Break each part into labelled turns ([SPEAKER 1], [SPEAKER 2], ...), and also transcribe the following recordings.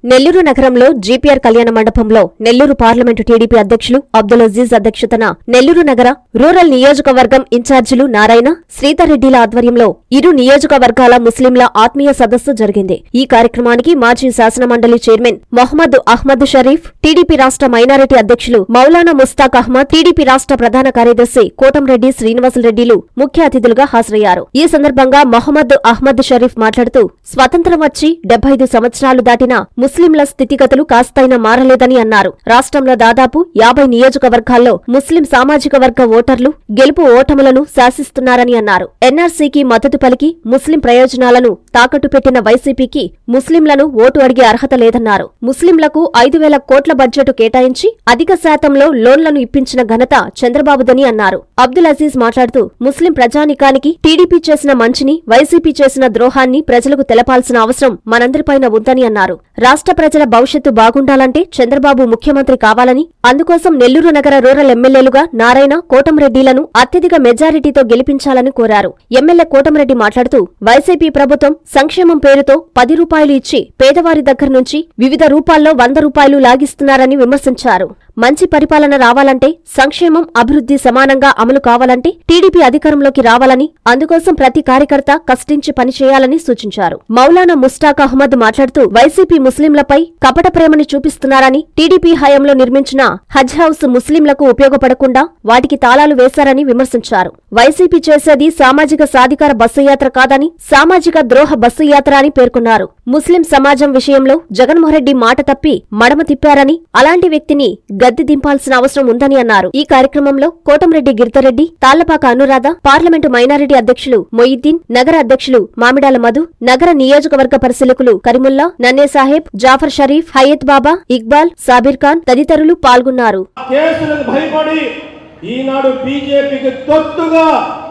[SPEAKER 1] నెల్లూరు నగరంలో జీపీఆర్ కళ్యాణ మండపంలో నెల్లూరు పార్లమెంటు టీడీపీ అధ్యక్షులు అబ్దుల్ అజీజ్ అధ్యక్షతన నెల్లూరు నగర రూరల్ నియోజకవర్గం ఇన్ఛార్జీలు నారాయణ శ్రీధర్ రెడ్డిల ఆధ్వర్యంలో ఇరు నియోజకవర్గాల ముస్లింల ఆత్మీయ సదస్సు జరిగింది ఈ కార్యక్రమానికి మాజీ శాసనమండలి చైర్మన్ మొహమ్మద్ అహ్మద్ షరీఫ్ టీడీపీ రాష్ట్ర మైనారిటీ అధ్యక్షులు మౌలానా ముస్తాక్ అహ్మద్ టీడీపీ రాష్ట్ర ప్రధాన కార్యదర్శి కోటంరెడ్డి శ్రీనివాసులరెడ్డిలు ముఖ్య అతిథులుగా హాజరయ్యారు ఈ సందర్భంగా మొహమ్మద్ అహ్మద్ షరీఫ్ మాట్లాడుతూ స్వతంత్రం వచ్చి డెబ్బై ఐదు సంవత్సరాలు దాటినా ముస్లింల స్థితిగతులు కాస్తైనా మారలేదని అన్నారు రాష్ట్రంలో దాదాపు యాభై నియోజకవర్గాల్లో ముస్లిం సామాజిక వర్గ ఓటర్లు గెలుపు ఓటములను శాసిస్తున్నారని అన్నారు ఎన్ఆర్సీకి మద్దతు పలికి ముస్లిం ప్రయోజనాలను తాకట్టు పెట్టిన వైసీపీకి ముస్లింలను ఓటు అడిగే అర్హత లేదన్నారు ముస్లింలకు ఐదు వేల కోట్ల బడ్జెట్ కేటాయించి అధిక శాతంలో లోన్లను ఇప్పించిన ఘనత చంద్రబాబుదని అన్నారు అబ్దుల్ అజీజ్ మాట్లాడుతూ ముస్లిం ప్రజానికానికి టీడీపీ చేసిన మంచిని వైసీపీ చేసిన ద్రోహాన్ని ప్రజలకు తెలపాల్సిన అవసరం మనందరిపైన ఉందని అన్నారు రాష్ట్ర ప్రజల భవిష్యత్తు బాగుండాలంటే చంద్రబాబు ముఖ్యమంత్రి కావాలని అందుకోసం నెల్లూరు నగర రూరల్ ఎమ్మెల్యేలుగా నారాయణ కోటంరెడ్డిలను అత్యధిక మెజారిటీతో గెలిపించాలని కోరారు ఎమ్మెల్యే కోటంరెడ్డి మాట్లాడుతూ వైసీపీ ప్రభుత్వం సంక్షేమం పేరుతో పది రూపాయలు ఇచ్చి పేదవారి దగ్గర నుంచి వివిధ రూపాల్లో వంద రూపాయలు లాగిస్తున్నారని విమర్శించారు మంచి పరిపాలన రావాలంటే సంక్షేమం అభివృద్ధి సమానంగా అమలు కావాలంటే టీడీపీ అధికారంలోకి రావాలని అందుకోసం ప్రతి కార్యకర్త కష్టించి పనిచేయాలని సూచించారు మౌలానా ముస్టాక్ అహ్మద్ మాట్లాడుతూ వైసీపీ ముస్లింలపై కపట ప్రేమని చూపిస్తున్నారని టీడీపీ హయాంలో నిర్మించిన హజ్ హౌస్ ముస్లింలకు ఉపయోగపడకుండా వాటికి తాళాలు వేశారని విమర్శించారు వైసీపీ చేసేది సామాజిక సాధికార బస్సు యాత్ర కాదని సామాజిక ద్రోహ బస్సు యాత్ర అని పేర్కొన్నారు ముస్లిం సమాజం విషయంలో జగన్మోహన్రెడ్డి మాట తప్పి మడమ తిప్పారని అలాంటి వ్యక్తిని గద్దె దింపాల్సిన అవసరం ఉందని అన్నారు ఈ కార్యక్రమంలో కోటంరెడ్డి గిరితరెడ్డి తాళ్లపాక అనురాధ పార్లమెంటు మైనారిటీ అధ్యక్షులు మొయిద్దీన్ నగర అధ్యక్షులు మామిడాల మధు నగర నియోజకవర్గ పరిశీలకులు కరిముల్లా నన్నే సాహెబ్ జాఫర్ షరీఫ్ హయత్ బాబా ఇక్బాల్ సాబిర్ ఖాన్ తదితరులు పాల్గొన్నారు
[SPEAKER 2] కేసులకు భయపడి ఈనాడు బీజేపీకి తొత్తుగా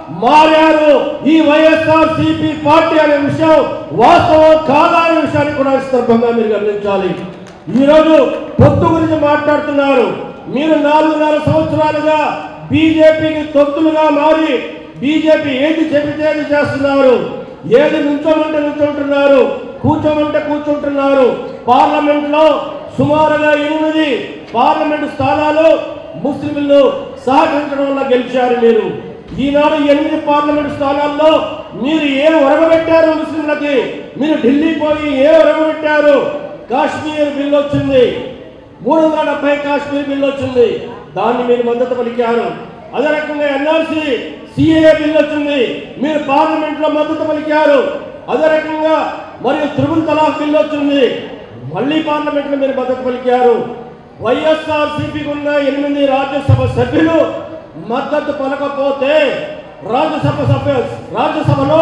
[SPEAKER 2] మారారు ఈ వైఎస్ఆర్ సిపి పార్టీ అనే విషయం వాస్తవం కాదా అనే విషయాన్ని కూడా ఈ సందర్భంగా మీరు గమనించాలి ఈరోజు పొత్తు గురించి మాట్లాడుతున్నారు మీరు నాలుగున్నర సంవత్సరాలుగా బీజేపీకి తొత్తులుగా మారి బీజేపీ ఏది చెబితే అది చేస్తున్నారు ఏది నుంచోమంటే నుంచుంటున్నారు కూర్చోమంటే కూర్చుంటున్నారు పార్లమెంట్ లో సుమారుగా ఎనిమిది పార్లమెంటు స్థానాలు ముస్లింలు సహకరించడం వల్ల గెలిచారు మీరు ఈనాడు ఎనిమిది పార్లమెంటు స్థానాల్లో మీరు ఏం ఒరగబెట్టారు ముస్లింలకి మీరు ఢిల్లీ పోయి ఏ ఒరగబెట్టారు కాశ్మీర్ బిల్ వచ్చింది మూడు వందల డెబ్బై కాశ్మీర్ బిల్ వచ్చింది దాన్ని మీరు మద్దతు పలికారు అదే రకంగా ఎన్ఆర్సి సిఏ బిల్ వచ్చింది మీరు పార్లమెంట్ లో మద్దతు పలికారు అదే రకంగా మరియు త్రిపుల్ తలాక్ బిల్ వచ్చింది మళ్ళీ పార్లమెంట్ లో మీరు మద్దతు పలికారు వైఎస్ఆర్ సిపికి ఉన్న ఎనిమిది రాజ్యసభ సభ్యులు మద్దతు పలకపోతే రాజ్యసభ సభ్య రాజ్యసభలో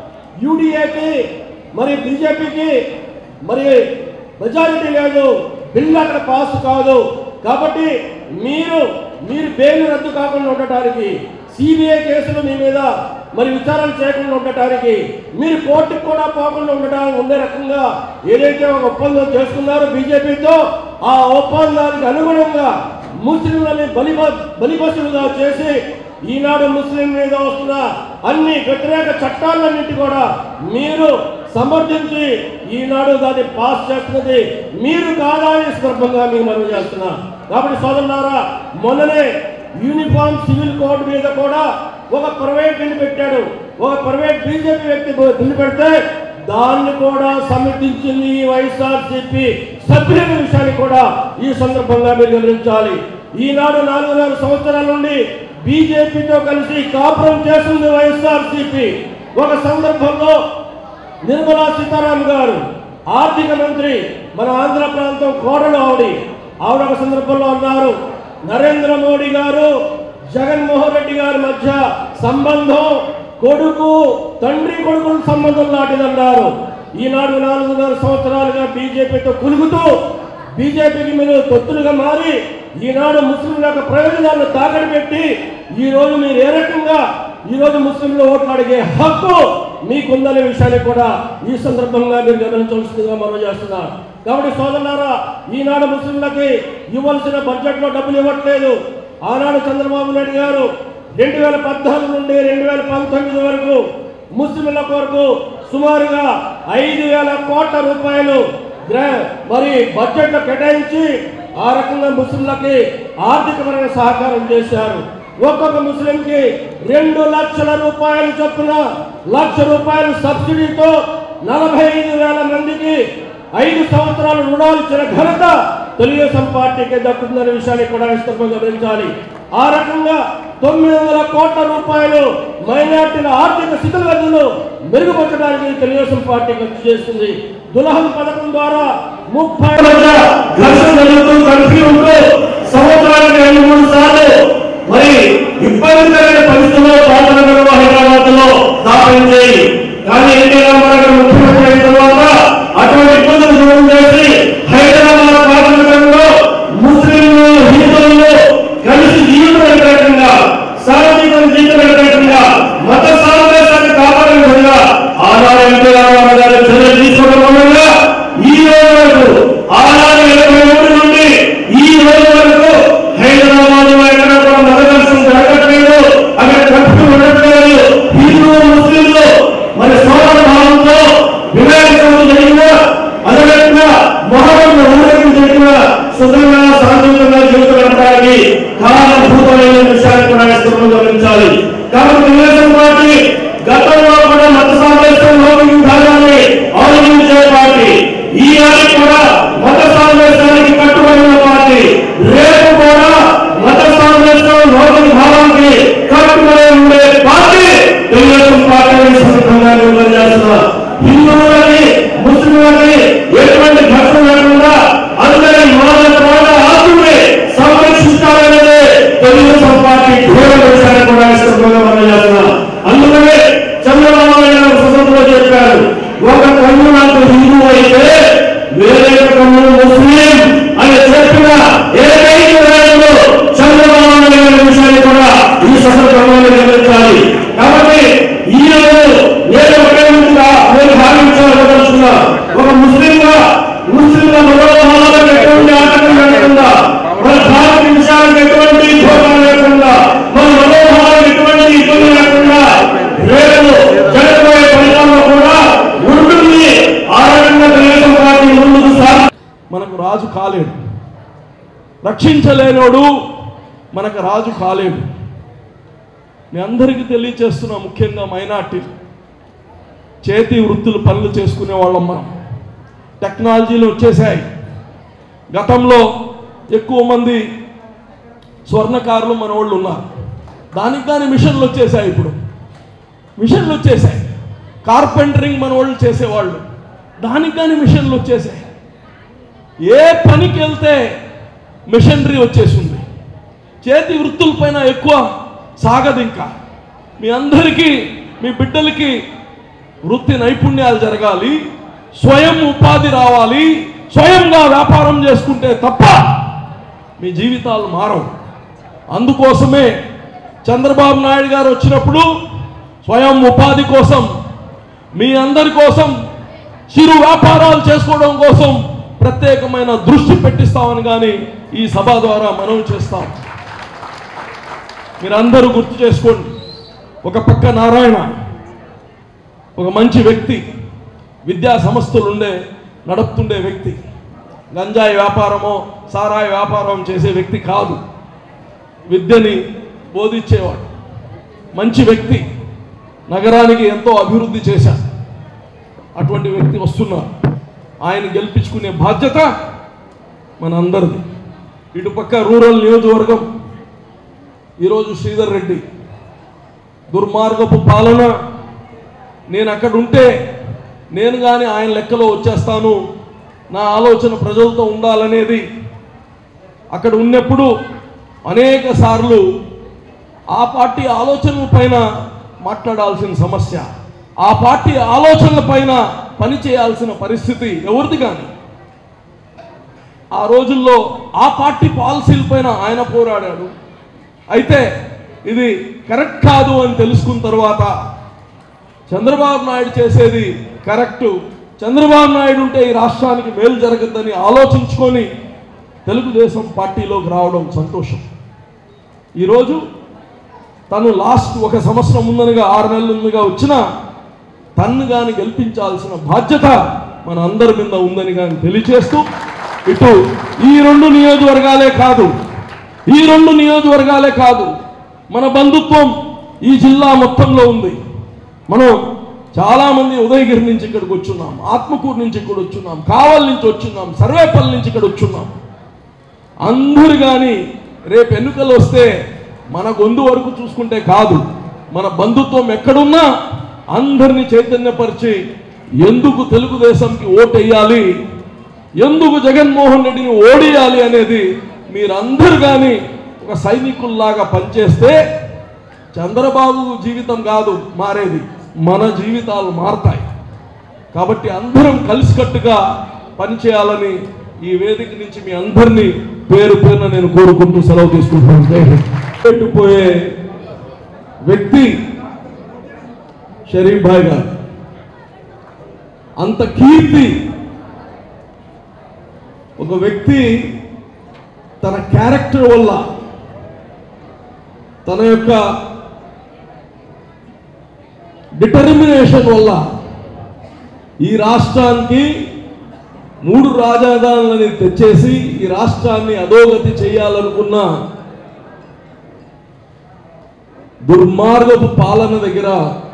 [SPEAKER 2] యూడిఏకి మరి బీజేపీకి మరి మెజారిటీ లేదు బిల్లు అక్కడ పాస్ కాదు కాబట్టి మీరు మీరు బెయిల్ రద్దు కాకుండా ఉండటానికి సిబిఐ కేసులు మీ మీద మరి విచారణ చేయకుండా ఉండటానికి మీరు కోర్టుకు కూడా పోకుండా ఉండడానికి ఉండే రకంగా ఏదైతే ఒక ఒప్పందం చేసుకున్నారో బీజేపీతో ఆ ఒప్పందానికి అనుగుణంగా ముస్లింలని బలి బలిపశులుగా చేసి ఈనాడు ముస్లిం మీద వస్తున్న అన్ని వ్యతిరేక చట్టాలన్నింటి కూడా మీరు సమర్థించి ఈనాడు దాన్ని పాస్ చేస్తున్నది మీరు కాదా అని సందర్భంగా మీకు మనం చేస్తున్నా కాబట్టి సోదరులారా మొన్ననే యూనిఫామ్ సివిల్ కోడ్ మీద కూడా ఒక ప్రైవేట్ బిల్లు పెట్టాడు ఒక ప్రైవేట్ బీజేపీ వ్యక్తి బిల్లు పెడితే దాన్ని కూడా సమర్థించింది ఈ వైఎస్ఆర్సీపీ సభ్యుల విషయాన్ని కూడా ఈ సందర్భంగా మీరు గమనించాలి ఈనాడు నాలుగున్నర సంవత్సరాల నుండి బీజేపీతో కలిసి కాపురం చేస్తుంది వైఎస్ఆర్సీపీ ఒక సందర్భంలో నిర్మలా సీతారామన్ గారు ఆర్థిక మంత్రి మన ఆంధ్ర ప్రాంతం కోడలు ఆవిడ ఆవిడ ఒక సందర్భంలో అన్నారు నరేంద్ర మోడీ గారు జగన్మోహన్ రెడ్డి గారి మధ్య సంబంధం కొడుకు తండ్రి కొడుకుల సంబంధం లాంటిదన్నారు ఈనాడు నాలుగున్నర సంవత్సరాలుగా బీజేపీతో కులుగుతూ బీజేపీకి మీరు తొత్తులుగా మారి ఈనాడు ముస్లింల యొక్క ప్రయోజనాలను తాకడి పెట్టి ఈ రోజు మీరు ఏ రకంగా ఈ రోజు ముస్లింలు ఓట్లు అడిగే హక్కు మీకుందనే విషయాన్ని కూడా ఈ సందర్భంగా మీరు గమనించవలసిందిగా మనం చేస్తున్నారు కాబట్టి సోదరులారా ఈనాడు ముస్లింలకి ఇవ్వాల్సిన బడ్జెట్లో డబ్బులు ఇవ్వట్లేదు ఆనాడు చంద్రబాబు నాయుడు గారు రెండు వేల పద్నాలుగు నుండి రెండు వేల పంతొమ్మిది వరకు ముస్లింల కొరకు సుమారుగా ఐదు వేల కోట్ల రూపాయలు గ్రా- మరి బడ్జెట్లో కేటాయించి ఆ రకంగా ముస్లింలకి ఆర్థికపరమైన సహకారం చేశారు ఒక్కొక్క ముస్లింకి రెండు లక్షల రూపాయలు చొప్పున లక్ష రూపాయలు సబ్సిడీతో నలభై ఐదు వేల మందికి ఐదు సంవత్సరాలు రుణాలు ఇచ్చిన ఘనత తెలుగుదేశం పార్టీకి దక్కుతుందనే విషయాన్ని కూడా ఈ సందర్భంగా గమనించాలి ఆ రకంగా తొమ్మిది వందల కోట్ల రూపాయలు మైనార్టీల ఆర్థిక స్థితిగతులను మెరుగుపరచడానికి తెలుగుదేశం పార్టీ ఖర్చు చేస్తుంది దులహన్ పథకం ద్వారా ముప్పై ఘర్షణ జరుగుతూ కలిసి ఉంటూ సంవత్సరానికి రెండు మూడు సార్లు మరి ఇబ్బందికరమైన పరిస్థితుల్లో పాల్గొనగలరు హైదరాబాద్ లో స్థాపించాయి కానీ ఎన్టీ రామారావు గారు ముఖ్యమంత్రి అయిన తర్వాత అటువంటి ఇబ్బందులు దూరం చేసి హైదరాబాద్ పార్లమెంట్లో ముస్లింలు హిందువులు కలిసి జీవితం వ్యతిరేకంగా సామాజిక జీవితం వ్యతిరేకంగా మత సామరస్యాన్ని కాపాడే విధంగా ఆనాడు ఎన్టీ రామారావు గారు చర్యలు తీసుకోవడం మూలంగా ఈ రోజు వరకు ఆనాడు ఇరవై మూడు నుండి ఈ రోజు వరకు హైదరాబాద్ లో ఎక్కడ కూడా మత దర్శనం జరగట్లేదు అక్కడ కట్టుకు ఉండట్లేదు హిందూ ముస్లింలు మరి సోదర భావంతో వినాయక చవితి జరిగినా అదేవిధంగా మొహమ్మద్ ఊరేగింపు జరిగిన సుఖంగా శాంతియుతంగా జీవితం గడపడానికి కారణభూతమైన విషయాన్ని కూడా ఈ సందర్భంగా గమనించాలి కాబట్టి తెలుగుదేశం పార్టీ గతంలో కూడా మత సామరస్యం లౌకిక విధానాన్ని అవలంబించే పార్టీ ఈనాడు కూడా మత సామరస్యానికి కట్టుబడిన పార్టీ రేపు కూడా మత సామరస్యం లౌకిక భావానికి కట్టుబడి ఉండే పార్టీ తెలుగుదేశం పార్టీ అనే సందర్భంగా నిర్ణయం చేస్తున్నా హిందువులని ముస్లింలని ఎటువంటి ఘర్షణ లేకుండా అందరి మానవ ప్రాణ ఆత్మని సంరక్షించాలనేది తెలుగుదేశం పార్టీ ఘోర విషయాన్ని కూడా ఈ సందర్భంగా మనం చేస్తున్నాం అందుకనే చంద్రబాబు నాయుడు గారు స్వతంత్రంలో చెప్పారు ఒక కన్ను నాకు హిందూ అయితే వేరే కన్ను ముస్లిం అని చెప్పిన ఏకైక నాయకుడు చంద్రబాబు నాయుడు గారి విషయాన్ని కూడా ఈ సందర్భంగా గమనించాలి కాబట్టి ఈ రోజు నేను ఒకటే ముందుగా నేను భావించాలనుకుంటున్నా ఒక ముస్లింగా ముస్లింల మనోభావాలకు ఎటువంటి ఆటంకం లేకుండా మన భారత విషయాలకు ఎటువంటి ధోరణం లేకుండా మన మనోభావాలకు ఎటువంటి ఇబ్బంది లేకుండా రేపు జరగబోయే ఫలితాల్లో కూడా ఉంటుంది ఆ రకంగా తెలుగుదేశం పార్టీ ముందుకు సాగు
[SPEAKER 3] మనకు రాజు కాలేడు రక్షించలేనోడు మనకు రాజు కాలేడు మీ అందరికీ తెలియచేస్తున్నా ముఖ్యంగా మైనార్టీ చేతి వృత్తులు పనులు చేసుకునే వాళ్ళం మనం టెక్నాలజీలు వచ్చేసాయి గతంలో ఎక్కువ మంది స్వర్ణకారులు మన వాళ్ళు ఉన్నారు దానికి కానీ మిషన్లు వచ్చేసాయి ఇప్పుడు మిషన్లు వచ్చేసాయి కార్పెంటరింగ్ మన వాళ్ళు చేసేవాళ్ళు దానికి కానీ మిషన్లు వచ్చేసాయి ఏ పనికి వెళ్తే మిషనరీ వచ్చేసింది చేతి వృత్తులపైన ఎక్కువ సాగదు ఇంకా మీ అందరికీ మీ బిడ్డలకి వృత్తి నైపుణ్యాలు జరగాలి స్వయం ఉపాధి రావాలి స్వయంగా వ్యాపారం చేసుకుంటే తప్ప మీ జీవితాలు మారవు అందుకోసమే చంద్రబాబు నాయుడు గారు వచ్చినప్పుడు స్వయం ఉపాధి కోసం మీ అందరి కోసం చిరు వ్యాపారాలు చేసుకోవడం కోసం ప్రత్యేకమైన దృష్టి పెట్టిస్తామని కానీ ఈ సభ ద్వారా మనవి చేస్తాం మీరందరూ గుర్తు చేసుకోండి ఒక పక్క నారాయణ ఒక మంచి వ్యక్తి విద్యా సంస్థలు ఉండే నడుపుతుండే వ్యక్తి గంజాయి వ్యాపారమో సారాయి వ్యాపారం చేసే వ్యక్తి కాదు విద్యని బోధించేవాడు మంచి వ్యక్తి నగరానికి ఎంతో అభివృద్ధి చేశారు అటువంటి వ్యక్తి వస్తున్నారు ఆయన గెలిపించుకునే బాధ్యత మనందరిది ఇటుపక్క రూరల్ నియోజకవర్గం ఈరోజు శ్రీధర్ రెడ్డి దుర్మార్గపు పాలన నేను అక్కడ ఉంటే నేను కానీ ఆయన లెక్కలో వచ్చేస్తాను నా ఆలోచన ప్రజలతో ఉండాలనేది అక్కడ ఉన్నప్పుడు అనేక సార్లు ఆ పార్టీ ఆలోచనల పైన మాట్లాడాల్సిన సమస్య ఆ పార్టీ ఆలోచనల పైన పని చేయాల్సిన పరిస్థితి ఎవరిది కానీ ఆ రోజుల్లో ఆ పార్టీ పాలసీల పైన ఆయన పోరాడాడు అయితే ఇది కరెక్ట్ కాదు అని తెలుసుకున్న తర్వాత చంద్రబాబు నాయుడు చేసేది కరెక్టు చంద్రబాబు నాయుడు ఉంటే ఈ రాష్ట్రానికి మేలు జరగద్దని ఆలోచించుకొని తెలుగుదేశం పార్టీలోకి రావడం సంతోషం ఈరోజు తను లాస్ట్ ఒక సంవత్సరం ముందనగా ఆరు నెలల ముందుగా వచ్చిన తన్ను కానీ గెలిపించాల్సిన బాధ్యత మన అందరి మీద ఉందని కానీ తెలియచేస్తూ ఇటు ఈ రెండు నియోజకవర్గాలే కాదు ఈ రెండు నియోజకవర్గాలే కాదు మన బంధుత్వం ఈ జిల్లా మొత్తంలో ఉంది మనం చాలామంది ఉదయగిరి నుంచి ఇక్కడికి వచ్చున్నాం ఆత్మకూరు నుంచి ఇక్కడ వచ్చున్నాం కావల్ నుంచి వచ్చున్నాం సర్వేపల్లి నుంచి ఇక్కడ వచ్చున్నాం అందరు కానీ రేపు ఎన్నికలు వస్తే మన గొంతు వరకు చూసుకుంటే కాదు మన బంధుత్వం ఎక్కడున్నా అందరినీ చైతన్యపరిచి ఎందుకు తెలుగుదేశంకి ఓటు వేయాలి ఎందుకు జగన్మోహన్ రెడ్డిని ఓడియాలి అనేది మీరందరూ కానీ ఒక సైనికుల్లాగా పనిచేస్తే చంద్రబాబు జీవితం కాదు మారేది మన జీవితాలు మారతాయి కాబట్టి అందరం కలిసికట్టుగా పనిచేయాలని ఈ వేదిక నుంచి మీ అందరినీ పేరు పేరున నేను కోరుకుంటూ సెలవు తీసుకుంటున్నాను జై హింద్. పెట్టిపోయే వ్యక్తి షరీఫ్ భాయ్ గారు అంత కీర్తి ఒక వ్యక్తి తన క్యారెక్టర్ వల్ల తన యొక్క డిటర్మినేషన్ వల్ల ఈ రాష్ట్రానికి మూడు రాజధానులని తెచ్చేసి ఈ రాష్ట్రాన్ని అధోగతి చేయాలనుకున్న దుర్మార్గపు పాలన దగ్గర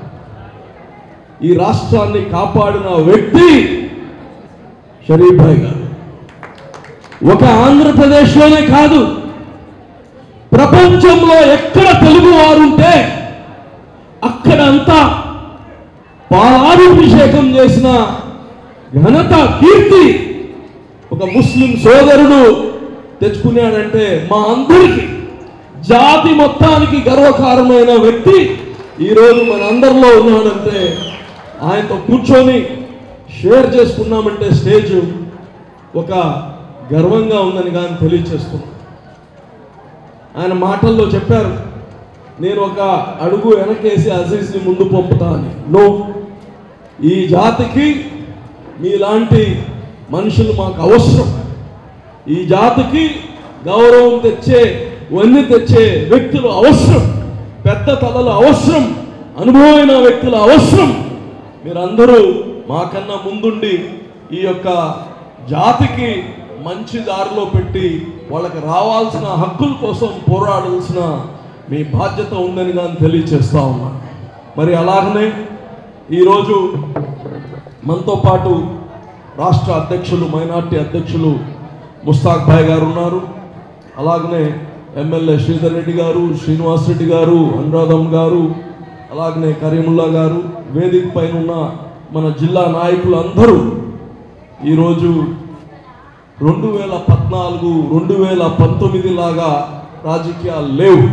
[SPEAKER 3] ఈ రాష్ట్రాన్ని కాపాడిన వ్యక్తి షరీఫ్ భాయ్ గారు ఒక ఆంధ్రప్రదేశ్లోనే కాదు ప్రపంచంలో ఎక్కడ తెలుగు వారుంటే అక్కడంతా పాలాభిషేకం చేసిన ఘనత కీర్తి ఒక ముస్లిం సోదరుడు తెచ్చుకున్నాడంటే మా అందరికీ జాతి మొత్తానికి గర్వకారమైన వ్యక్తి ఈరోజు మన అందరిలో ఉన్నాడంటే ఆయనతో కూర్చొని షేర్ చేసుకున్నామంటే స్టేజ్ ఒక గర్వంగా ఉందని కానీ తెలియచేస్తున్నాం ఆయన మాటల్లో చెప్పారు నేను ఒక అడుగు వెనకేసి అజీజ్ని ముందు పంపుతా అని నో ఈ జాతికి మీలాంటి మనుషులు మాకు అవసరం ఈ జాతికి గౌరవం తెచ్చే వన్ని తెచ్చే వ్యక్తులు అవసరం పెద్ద తలలు అవసరం అనుభవమైన వ్యక్తులు అవసరం మీరందరూ మాకన్నా ముందుండి ఈ యొక్క జాతికి మంచి దారిలో పెట్టి వాళ్ళకి రావాల్సిన హక్కుల కోసం పోరాడాల్సిన మీ బాధ్యత ఉందని కానీ తెలియచేస్తా ఉన్నా మరి అలాగనే ఈరోజు మనతో పాటు రాష్ట్ర అధ్యక్షులు మైనార్టీ అధ్యక్షులు ముస్తాక్ భాయ్ గారు ఉన్నారు అలాగనే ఎమ్మెల్యే శ్రీధర్ రెడ్డి గారు శ్రీనివాస్ రెడ్డి గారు అనురాధం గారు అలాగనే కరీముల్లా గారు వేదిక పైన ఉన్న మన జిల్లా నాయకులు అందరూ ఈరోజు రెండు వేల పద్నాలుగు రెండు వేల పంతొమ్మిది లాగా రాజకీయాలు లేవు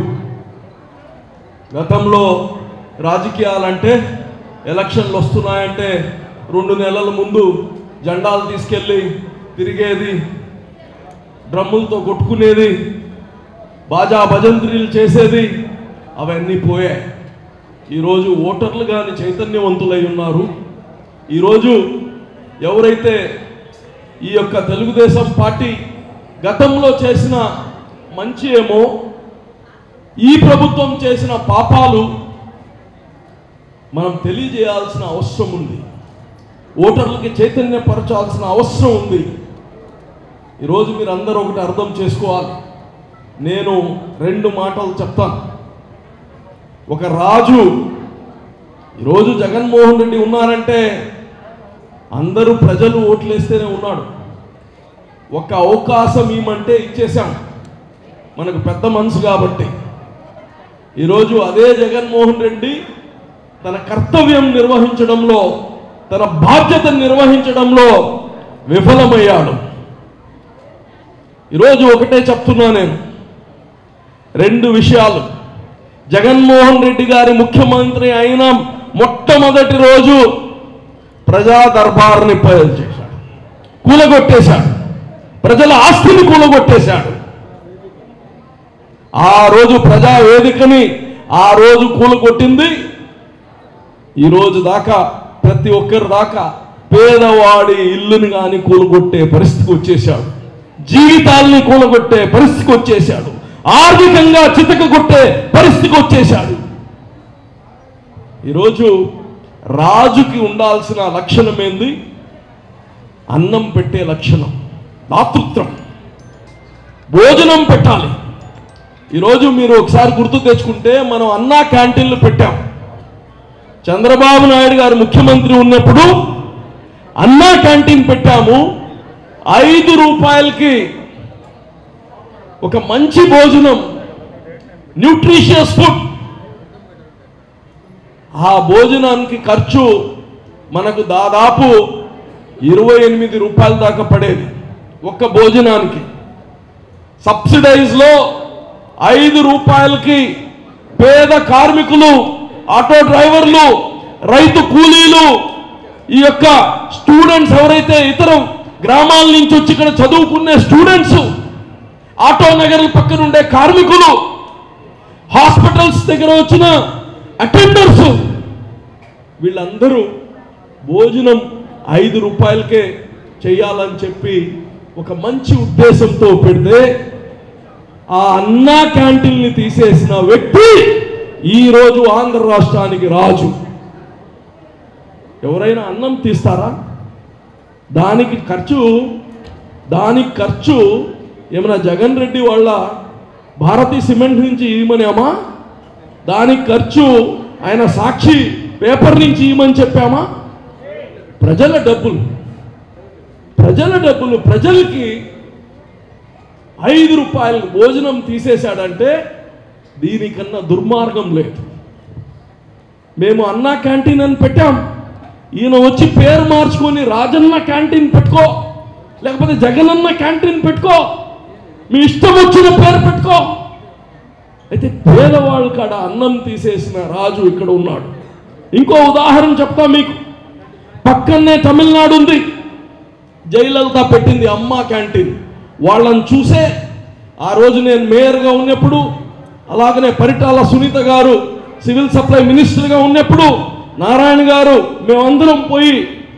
[SPEAKER 3] గతంలో రాజకీయాలంటే ఎలక్షన్లు వస్తున్నాయంటే రెండు నెలల ముందు జెండాలు తీసుకెళ్ళి తిరిగేది డ్రమ్ములతో కొట్టుకునేది బాజా భజంత్రీలు చేసేది అవన్నీ పోయాయి ఈరోజు ఓటర్లు కానీ చైతన్యవంతులై ఉన్నారు ఈరోజు ఎవరైతే ఈ యొక్క తెలుగుదేశం పార్టీ గతంలో చేసిన మంచి ఏమో ఈ ప్రభుత్వం చేసిన పాపాలు మనం తెలియజేయాల్సిన అవసరం ఉంది ఓటర్లకి చైతన్యపరచాల్సిన అవసరం ఉంది ఈరోజు మీరు అందరూ ఒకటి అర్థం చేసుకోవాలి నేను రెండు మాటలు చెప్తాను ఒక రాజు ఈరోజు జగన్మోహన్ రెడ్డి ఉన్నారంటే అందరూ ప్రజలు ఓట్లేస్తేనే ఉన్నాడు ఒక అవకాశం ఇవ్వమంటే ఇచ్చేసాం మనకు పెద్ద మనసు కాబట్టి ఈరోజు అదే జగన్మోహన్ రెడ్డి తన కర్తవ్యం నిర్వహించడంలో తన బాధ్యతను నిర్వహించడంలో విఫలమయ్యాడు ఈరోజు ఒకటే చెప్తున్నా నేను రెండు విషయాలు జగన్మోహన్ రెడ్డి గారి ముఖ్యమంత్రి అయిన మొట్టమొదటి రోజు ప్రజా దర్బార్ని ప- చేశాడు కూలగొట్టేశాడు ప్రజల ఆస్తిని కూలగొట్టేశాడు ఆ రోజు ప్రజా వేదికని ఆ రోజు కూలగొట్టింది ఈ రోజు దాకా ప్రతి ఒక్కరి దాకా పేదవాడి ఇల్లుని కానీ కూలగొట్టే పరిస్థితికి వచ్చేశాడు జీవితాల్ని కూలగొట్టే పరిస్థితికి వచ్చేశాడు ఆర్థికంగా చితక కొట్టే పరిస్థితికి వచ్చేశాడు ఈరోజు రాజుకి ఉండాల్సిన లక్షణం ఏంది అన్నం పెట్టే లక్షణం దాతృత్వం భోజనం పెట్టాలి ఈరోజు మీరు ఒకసారి గుర్తు తెచ్చుకుంటే మనం అన్నా క్యాంటీన్లు పెట్టాం చంద్రబాబు నాయుడు గారు ముఖ్యమంత్రి ఉన్నప్పుడు అన్నా క్యాంటీన్ పెట్టాము ఐదు రూపాయలకి ఒక మంచి భోజనం న్యూట్రిషియస్ ఫుడ్ ఆ భోజనానికి ఖర్చు మనకు దాదాపు ఇరవై ఎనిమిది రూపాయల దాకా పడేది ఒక్క భోజనానికి సబ్సిడైజ్లో ఐదు రూపాయలకి పేద కార్మికులు ఆటో డ్రైవర్లు రైతు కూలీలు ఈ యొక్క స్టూడెంట్స్ ఎవరైతే ఇతర గ్రామాల నుంచి వచ్చి ఇక్కడ చదువుకునే స్టూడెంట్స్ ఆటో నగర్ల పక్కన ఉండే కార్మికులు హాస్పిటల్స్ దగ్గర వచ్చిన అటెండర్స్ వీళ్ళందరూ భోజనం ఐదు రూపాయలకే చేయాలని చెప్పి ఒక మంచి ఉద్దేశంతో పెడితే ఆ అన్నా క్యాంటీన్ని తీసేసిన వ్యక్తి ఈరోజు ఆంధ్ర రాష్ట్రానికి రాజు ఎవరైనా అన్నం తీస్తారా దానికి ఖర్చు దానికి ఖర్చు ఏమైనా జగన్ రెడ్డి వాళ్ళ భారతీ సిమెంట్ నుంచి ఇవ్వమనేమా దానికి ఖర్చు ఆయన సాక్షి పేపర్ నుంచి ఇవ్వమని చెప్పామా ప్రజల డబ్బులు ప్రజల డబ్బులు ప్రజలకి ఐదు రూపాయలు భోజనం తీసేశాడంటే దీనికన్నా దుర్మార్గం లేదు మేము అన్నా క్యాంటీన్ అని పెట్టాం ఈయన వచ్చి పేరు మార్చుకొని రాజన్న క్యాంటీన్ పెట్టుకో లేకపోతే జగనన్న క్యాంటీన్ పెట్టుకో మీ ఇష్టం వచ్చిన పేరు పెట్టుకో అయితే పేదవాళ్ళ కాడ అన్నం తీసేసిన రాజు ఇక్కడ ఉన్నాడు ఇంకో ఉదాహరణ చెప్తా మీకు పక్కనే తమిళనాడు ఉంది జయలలిత పెట్టింది అమ్మ క్యాంటీన్ వాళ్ళని చూసే ఆ రోజు నేను మేయర్గా ఉన్నప్పుడు అలాగనే పరిటాల సునీత గారు సివిల్ సప్లై మినిస్టర్గా ఉన్నప్పుడు నారాయణ గారు మేమందరం పోయి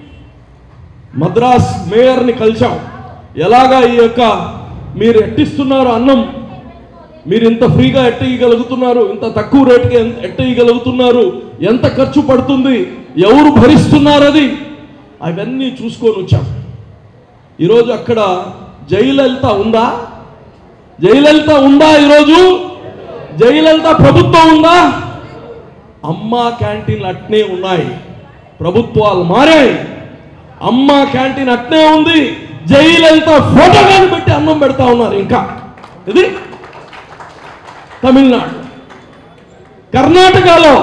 [SPEAKER 3] మద్రాస్ మేయర్ని కలిశాం ఎలాగా ఈ యొక్క మీరు ఎట్టిస్తున్నారు అన్నం మీరు ఇంత ఫ్రీగా ఎట్ట ఇవ్వగలుగుతున్నారు ఇంత తక్కువ రేటుకి ఎంత- ఎట్ట ఇవ్వగలుగుతున్నారు ఎంత ఖర్చు పడుతుంది ఎవరు భరిస్తున్నారు అది అవన్నీ చూసుకొని వచ్చాం ఈరోజు అక్కడ జయలలిత ఉందా జయలలిత ఉందా ఈరోజు జయలలిత ప్రభుత్వం ఉందా అమ్మా క్యాంటీన్లు అట్నే ఉన్నాయి ప్రభుత్వాలు మారాయి అమ్మా క్యాంటీన్ అట్నే ఉంది జయలలిత ఫోటో కానీ పెట్టి అన్నం పెడతా ఉన్నారు ఇంకా ఇది తమిళనాడు కర్ణాటకలో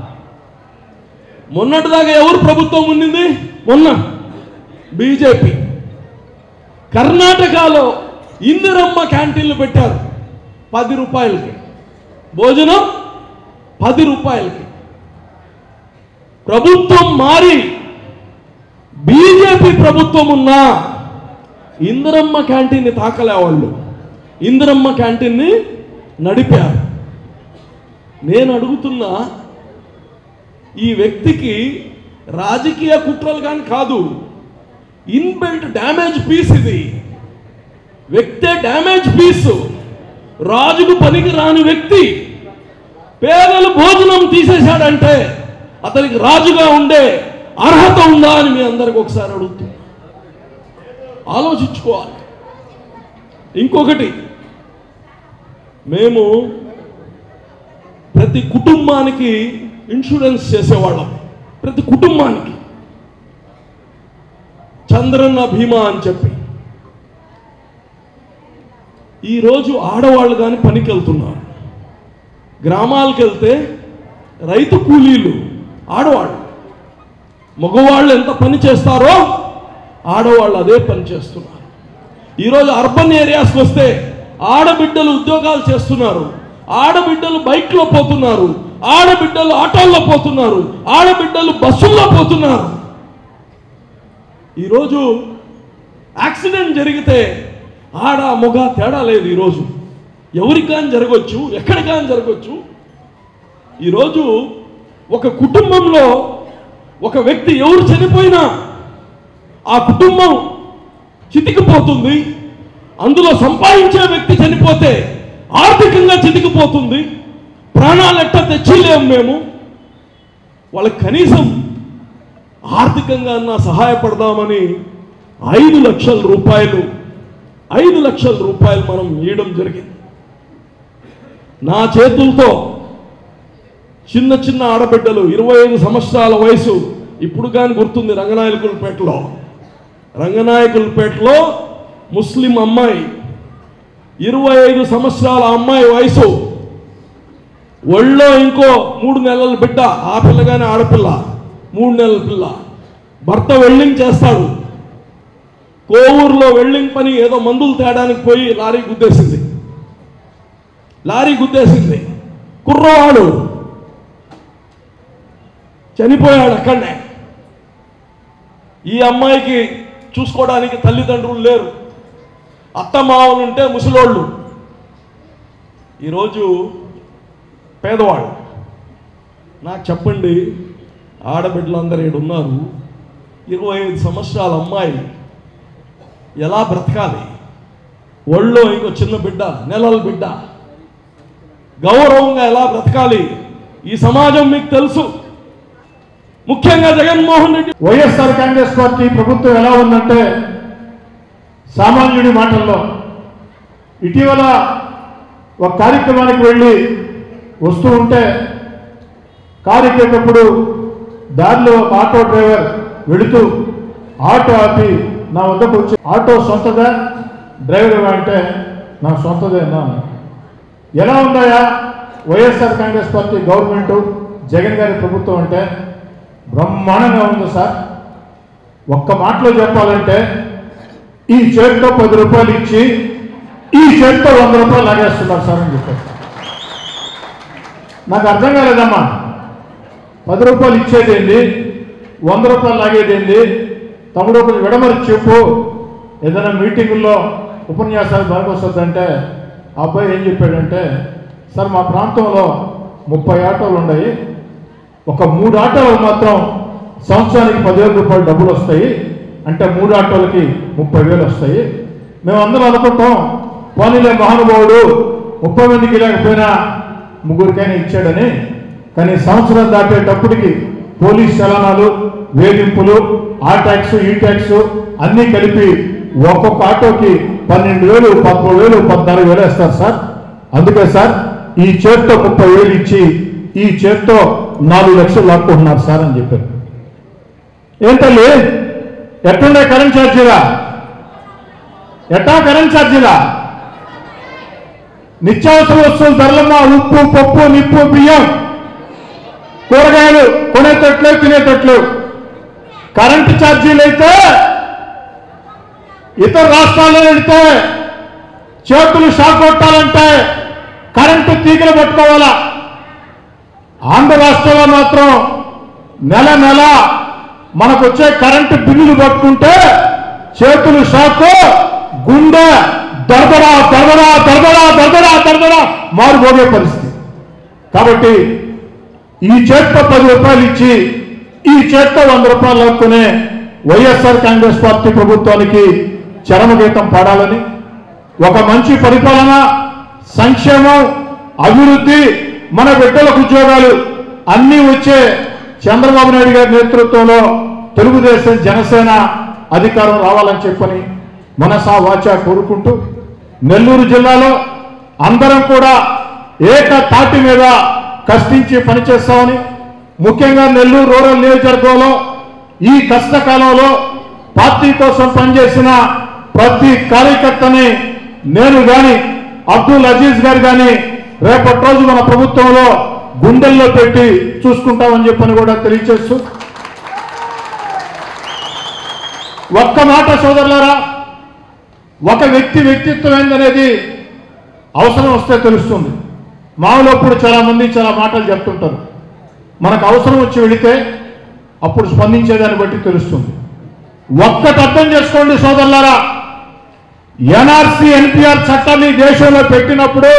[SPEAKER 3] మొన్నటిదాకా ఎవరు ప్రభుత్వం ఉండింది మొన్న బీజేపీ కర్ణాటకలో ఇందిరమ్మ క్యాంటీన్లు పెట్టారు పది రూపాయలకి భోజనం పది రూపాయలకి ప్రభుత్వం మారి బీజేపీ ప్రభుత్వం ఉన్నా ఇందిరమ్మ క్యాంటీన్ని తాకలే వాళ్ళు ఇందిరమ్మ క్యాంటీన్ని నడిపారు నేను అడుగుతున్నా ఈ వ్యక్తికి రాజకీయ కుట్రలు కానీ కాదు ఇన్బిల్ట్ డ్యామేజ్ పీస్ ఇది వ్యక్తే డ్యామేజ్ పీస్ రాజుకు పనికి రాని వ్యక్తి పేదలు భోజనం తీసేశాడంటే అతనికి రాజుగా ఉండే అర్హత ఉందా అని మీ అందరికి ఒకసారి అడుగుతున్నా ఆలోచించుకోవాలి ఇంకొకటి మేము ప్రతి కుటుంబానికి ఇన్సూరెన్స్ చేసేవాళ్ళం ప్రతి కుటుంబానికి చంద్రన్న భీమా అని చెప్పి ఈరోజు ఆడవాళ్ళు కానీ పనికి వెళ్తున్నారు గ్రామాలకు వెళ్తే రైతు కూలీలు ఆడవాళ్ళు మగవాళ్ళు ఎంత పని చేస్తారో ఆడవాళ్ళు అదే పని చేస్తున్నారు ఈరోజు అర్బన్ ఏరియాస్కి వస్తే ఆడబిడ్డలు ఉద్యోగాలు చేస్తున్నారు ఆడబిడ్డలు బైక్లో పోతున్నారు ఆడబిడ్డలు ఆటోల్లో పోతున్నారు ఆడబిడ్డలు బస్సుల్లో పోతున్నారు ఈరోజు యాక్సిడెంట్ జరిగితే ఆడ మొగ తేడా లేదు ఈరోజు ఎవరికి కానీ జరగవచ్చు ఎక్కడికి కానీ జరగవచ్చు ఈరోజు ఒక కుటుంబంలో ఒక వ్యక్తి ఎవరు చనిపోయినా ఆ కుటుంబం చితికిపోతుంది అందులో సంపాదించే వ్యక్తి చనిపోతే ఆర్థికంగా చితికిపోతుంది ప్రాణాలు ఎట్టా తెచ్చిలేము మేము వాళ్ళకి కనీసం ఆర్థికంగా అన్నా సహాయపడదామని ఐదు లక్షల రూపాయలు ఐదు లక్షల రూపాయలు మనం ఇవ్వడం జరిగింది నా చేతులతో చిన్న చిన్న ఆడబిడ్డలు ఇరవై ఐదు సంవత్సరాల వయసు ఇప్పుడు కానీ గుర్తుంది రంగనాయకులపేటలో రంగనాయకులపేటలో ముస్లిం అమ్మాయి ఇరవై ఐదు సంవత్సరాల అమ్మాయి వయసు ఒళ్ళో ఇంకో మూడు నెలల బిడ్డ ఆ పిల్లగానే ఆడపిల్ల మూడు నెలల పిల్ల భర్త వెల్డింగ్ చేస్తాడు కోవూరులో వెల్డింగ్ పని ఏదో మందులు తేడానికి పోయి లారీ గుద్దేసింది లారీ గుద్దేసింది కుర్రవాడు చనిపోయాడు అక్కడనే ఈ అమ్మాయికి చూసుకోవడానికి తల్లిదండ్రులు లేరు అత్త మావలు ఉంటే ముసలోళ్ళు ఈరోజు పేదవాళ్ళు నాకు చెప్పండి ఆడబిడ్డలందరూ ఇక్కడ ఉన్నారు ఇరవై ఐదు సంవత్సరాల అమ్మాయి ఎలా బ్రతకాలి ఒళ్ళో ఇంకో చిన్న బిడ్డ నెలల బిడ్డ గౌరవంగా ఎలా బ్రతకాలి ఈ సమాజం మీకు తెలుసు ముఖ్యంగా జగన్మోహన్ రెడ్డి
[SPEAKER 2] వైఎస్ఆర్ కాంగ్రెస్ పార్టీ ప్రభుత్వం ఎలా ఉందంటే సామాన్యుడి మాటల్లో ఇటీవల ఒక కార్యక్రమానికి వెళ్ళి వస్తూ ఉంటే కారు ఎక్కేటప్పుడు దారిలో ఒక ఆటో డ్రైవర్ వెళుతూ ఆటో ఆపి నా వద్దకు వచ్చి ఆటో సొంతదా డ్రైవర్ అంటే నా సొంతదే అన్నాను ఎలా ఉందాయా వైఎస్ఆర్ కాంగ్రెస్ పార్టీ గవర్నమెంట్ జగన్ గారి ప్రభుత్వం అంటే బ్రహ్మాండంగా ఉంది సార్ ఒక్క మాటలో చెప్పాలంటే ఈ చేతితో పది రూపాయలు ఇచ్చి ఈ చేతితో వంద రూపాయలు లాగేస్తున్నారు సార్ అని చెప్పారు నాకు అర్థం కాలేదమ్మా పది రూపాయలు ఇచ్చేదేంది వంద రూపాయలు లాగేదేంది తమ్ముడు కొంచెం విడమరి చెప్పు ఏదైనా మీటింగుల్లో ఉపన్యాసాలు బాగొస్తుందంటే ఆ అబ్బాయి ఏం చెప్పాడంటే సార్ మా ప్రాంతంలో ముప్పై ఆటోలు ఉన్నాయి ఒక మూడు ఆటోలు మాత్రం సంవత్సరానికి పదివేల రూపాయలు డబ్బులు వస్తాయి అంటే మూడు ఆటోలకి ముప్పై వేలు వస్తాయి మేమందరం అనుకుంటాం పోనీలే మహానుభావుడు ముప్పై మందికి లేకపోయినా ముగ్గురికైనా ఇచ్చాడని కానీ సంవత్సరం దాటేటప్పటికి పోలీస్ చలనాలు వేధింపులు ఆ ట్యాక్స్ ఈ ట్యాక్స్ అన్నీ కలిపి ఒక్కొక్క ఆటోకి పన్నెండు వేలు పదమూడు వేలు పద్నాలుగు వేలు వేస్తారు సార్ అందుకే సార్ ఈ చేత్తో ముప్పై వేలు ఇచ్చి ఈ చేత్తో నాలుగు లక్షలు లాక్కుంటున్నారు సార్ అని చెప్పారు ఏంటల్లి ఎట్లుండే కరెంట్ ఛార్జీలా ఎట్టా కరెంట్ ఛార్జీలా నిత్యావసర వస్తువులు ధరలమ్మ ఉప్పు పప్పు నిప్పు బియ్యం కూరగాయలు కొనేటట్లు తినేటట్లు కరెంటు ఛార్జీలు అయితే ఇతర రాష్ట్రాల్లో వెళితే చేతులు షాక్ కొట్టాలంటే కరెంటు తీగలు పట్టుకోవాలా ఆంధ్ర రాష్ట్రంలో మాత్రం నెల నెల మనకు వచ్చే కరెంటు బిల్లులు పట్టుకుంటే చేతులు షాక్ గుండె దర్దరా దర్దరా దర్దరా దర్దరా దర్దరా మారుమోగే పరిస్థితి కాబట్టి ఈ చేత్తో పది రూపాయలు ఇచ్చి ఈ చేత్తో వంద రూపాయలు లాక్కునే వైఎస్ఆర్ కాంగ్రెస్ పార్టీ ప్రభుత్వానికి చరమగీతం పాడాలని ఒక మంచి పరిపాలన సంక్షేమం అభివృద్ధి మన బిడ్డలకు ఉద్యోగాలు అన్నీ వచ్చే చంద్రబాబు నాయుడు గారి నేతృత్వంలో తెలుగుదేశం జనసేన అధికారం రావాలని చెప్పని మనసా వాచా కోరుకుంటూ నెల్లూరు జిల్లాలో అందరం కూడా ఏక తాటి మీద కష్టించి పనిచేస్తామని ముఖ్యంగా నెల్లూరు రూరల్ నియోజకవర్గంలో ఈ కష్టకాలంలో పార్టీ కోసం పనిచేసిన ప్రతి కార్యకర్తని నేను గాని అబ్దుల్ అజీజ్ గారు గాని రేపటి రోజు మన ప్రభుత్వంలో గుండెల్లో పెట్టి చూసుకుంటామని చెప్పని కూడా తెలియచేస్తూ ఒక్క మాట సోదరులారా ఒక వ్యక్తి వ్యక్తిత్వం ఏందనేది అవసరం వస్తే తెలుస్తుంది మామూలు అప్పుడు చాలా మంది చాలా మాటలు చెప్తుంటారు మనకు అవసరం వచ్చి వెళితే అప్పుడు స్పందించేదాన్ని బట్టి తెలుస్తుంది ఒక్కటి అర్థం చేసుకోండి సోదరులారా ఎన్ఆర్సి ఎన్పిఆర్ చట్టాన్ని దేశంలో పెట్టినప్పుడు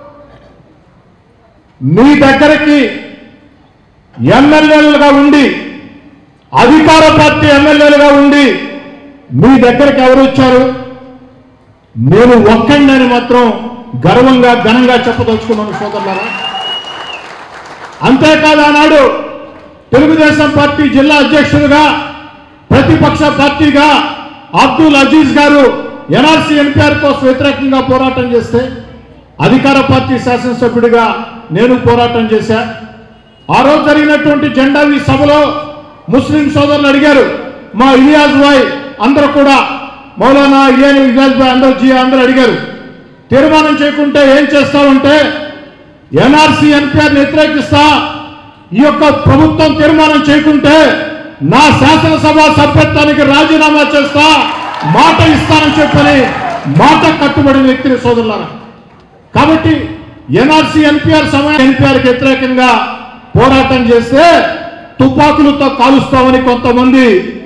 [SPEAKER 2] మీ దగ్గరికి ఎమ్మెల్యేలుగా ఉండి అధికార పార్టీ ఎమ్మెల్యేలుగా ఉండి మీ దగ్గరికి ఎవరు వచ్చారు నేను ఒక్కడిని మాత్రం గర్వంగా ఘనంగా చెప్పదలుచుకున్నాను సోదరులారా అంతేకాదు ఆనాడు తెలుగుదేశం పార్టీ జిల్లా అధ్యక్షుడిగా ప్రతిపక్ష పార్టీగా
[SPEAKER 4] అబ్దుల్ అజీజ్ గారు ఎన్ఆర్సీ ఎన్పిఆర్ కోసం వ్యతిరేకంగా పోరాటం చేస్తే అధికార పార్టీ శాసనసభ్యుడిగా నేను పోరాటం చేశా ఆ రోజు జరిగినటువంటి జెండావి సభలో ముస్లిం సోదరులు అడిగారు మా ఇలియాజ్ భాయ్ అందరూ కూడా మౌలానా ఇలియాని ఇలియాజ్ భాయ్ అందరూ జీ అందరూ అడిగారు తీర్మానం చేయకుంటే ఏం చేస్తామంటే ఎన్ఆర్సీ ఎన్పిఆర్ వ్యతిరేకిస్తా ఈ యొక్క ప్రభుత్వం తీర్మానం చేయకుంటే నా శాసనసభ సభ్యత్వానికి రాజీనామా చేస్తా మాట ఇస్తానని చెప్పని మాట కట్టుబడిన వ్యక్తిని సోదరులారా కాబట్టి ఎన్ఆర్సీ ఎన్పిఆర్ సమయం ఎన్పిఆర్కి వ్యతిరేకంగా పోరాటం చేస్తే తుపాకులతో కాలుస్తామని కొంతమంది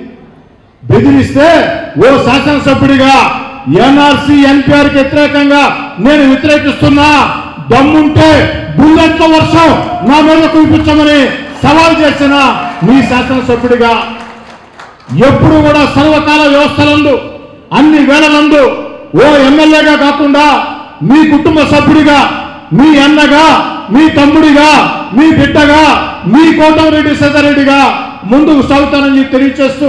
[SPEAKER 4] బెదిరిస్తే ఓ శాసనసభ్యుడిగా ఎన్ఆర్సీ ఎన్పిఆర్ కి వ్యతిరేకంగా నేను వ్యతిరేకిస్తున్నా దమ్ముంటే బుల్లెట్ల వర్షం నా మీద కురిపించమని సవాల్ చేసిన మీ శాసనసభ్యుడిగా ఎప్పుడు కూడా సర్వకాల వ్యవస్థలందు అన్ని వేళలందు ఓ ఎమ్మెల్యేగా కాకుండా మీ కుటుంబ సభ్యుడిగా మీ అన్నగా మీ తమ్ముడిగా మీ బిడ్డగా మీ కోటమిరెడ్డి సీతారెడ్డిగా ముందుకు సాగుతానని చెప్పి తెలియచేస్తూ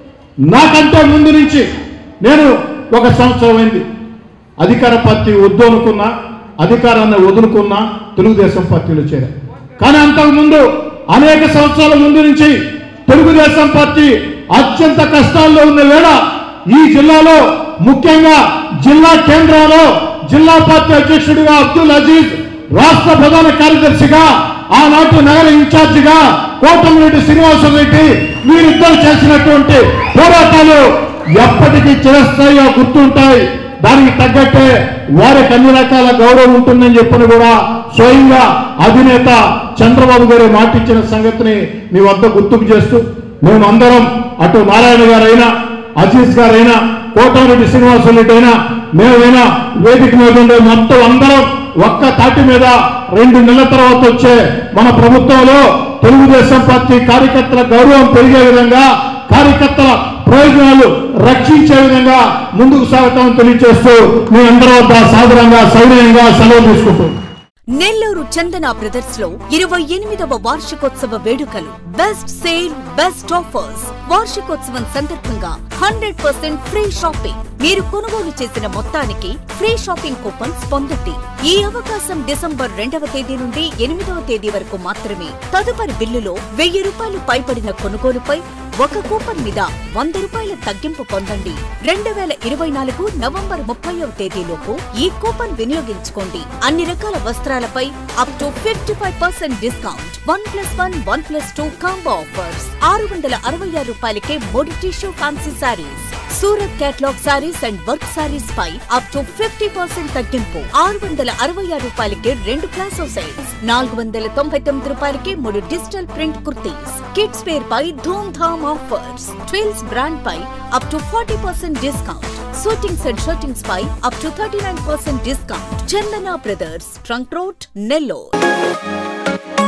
[SPEAKER 4] నాకంటే ముందు నుంచి నేను ఒక సంవత్సరం అయింది అధికార పార్టీ వద్దు అనుకున్నా అధికారాన్ని వదులుకున్నా తెలుగుదేశం పార్టీలో చేరా కానీ అంతకుముందు అనేక సంవత్సరాల ముందు నుంచి తెలుగుదేశం పార్టీ అత్యంత కష్టాల్లో ఉన్న వేళ ఈ జిల్లాలో ముఖ్యంగా జిల్లా కేంద్రంలో జిల్లా పార్టీ అధ్యక్షుడిగా అబ్దుల్ అజీజ్ రాష్ట్ర ప్రధాన కార్యదర్శిగా ఆనాటి నగర ఇన్ఛార్జిగా కోటమిరెడ్డి శ్రీనివాసరెడ్డి వీరిద్దరు చేసినటువంటి పోరాటాలు ఎప్పటికీ చిరస్థాయిగా గుర్తుంటాయి దానికి తగ్గట్టే వారికి అన్ని రకాల గౌరవం ఉంటుందని చెప్పని కూడా స్వయంగా అధినేత చంద్రబాబు గారు మాటిచ్చిన సంగతిని మీ వద్ద గుర్తుకు చేస్తూ మేమందరం అటు నారాయణ గారైనా అజీజ్ గారైనా కోటారెడ్డి శ్రీనివాసరెడ్డి అయినా మేమైనా వేదిక మీద ఉండే మొత్తం అందరం ఒక్క తాటి మీద రెండు నెలల తర్వాత వచ్చే మన ప్రభుత్వంలో తెలుగుదేశం పార్టీ కార్యకర్తల గౌరవం పెరిగే విధంగా కార్యకర్తల ప్రయోజనాలు రక్షించే విధంగా ముందుకు సాగటం తెలియజేస్తూ మీ అందరి వద్ద సాదరంగా సౌర్యంగా సెలవు తీసుకుంటున్నాం
[SPEAKER 5] నెల్లూరు చందన బ్రదర్స్ లో ఇరవై ఎనిమిదవ వార్షికోత్సవ వేడుకలు బెస్ట్ సేల్ బెస్ట్ ఆఫర్స్ వార్షికోత్సవం సందర్భంగా హండ్రెడ్ పర్సెంట్ ఫ్రీ షాపింగ్ మీరు కొనుగోలు చేసిన మొత్తానికి ఫ్రీ షాపింగ్ కూపన్స్ పొందండి ఈ అవకాశం డిసెంబర్ రెండవ తేదీ నుండి ఎనిమిదవ తేదీ వరకు మాత్రమే తదుపరి బిల్లులో వెయ్యి రూపాయలు పైబడిన కొనుగోలుపై ఒక కూపన్ మీద వంద రూపాయల తగ్గింపు పొందండి రెండు వేల ఇరవై నాలుగు నవంబర్ ముప్పైవ తేదీలోపు ఈ కూపన్ వినియోగించుకోండి అన్ని రకాల వస్త్రాలపై up to fifty five percent discount one plus one one plus two combo offers ఆరు వందల అరవై ఆరు రూపాయలకే మూడు tissue fancy sarees Surat catalogue sarees and work sarees పై అప్ టు ఫిఫ్టీ పర్సెంట్ తగ్గింపు ఆరు వందల అరవై ఆరు రూపాయలకి రెండు ప్లాసో సెట్స్ నాలుగు వందల తొంభై తొమ్మిది రూపాయలకి మూడు digital print kurtis kids wear పై Dhoom Dham offers twills brand పై up to forty percent discount suitings and shirtings పై up to thirty nine percent discount Chandana Brothers Trunk Road Nellore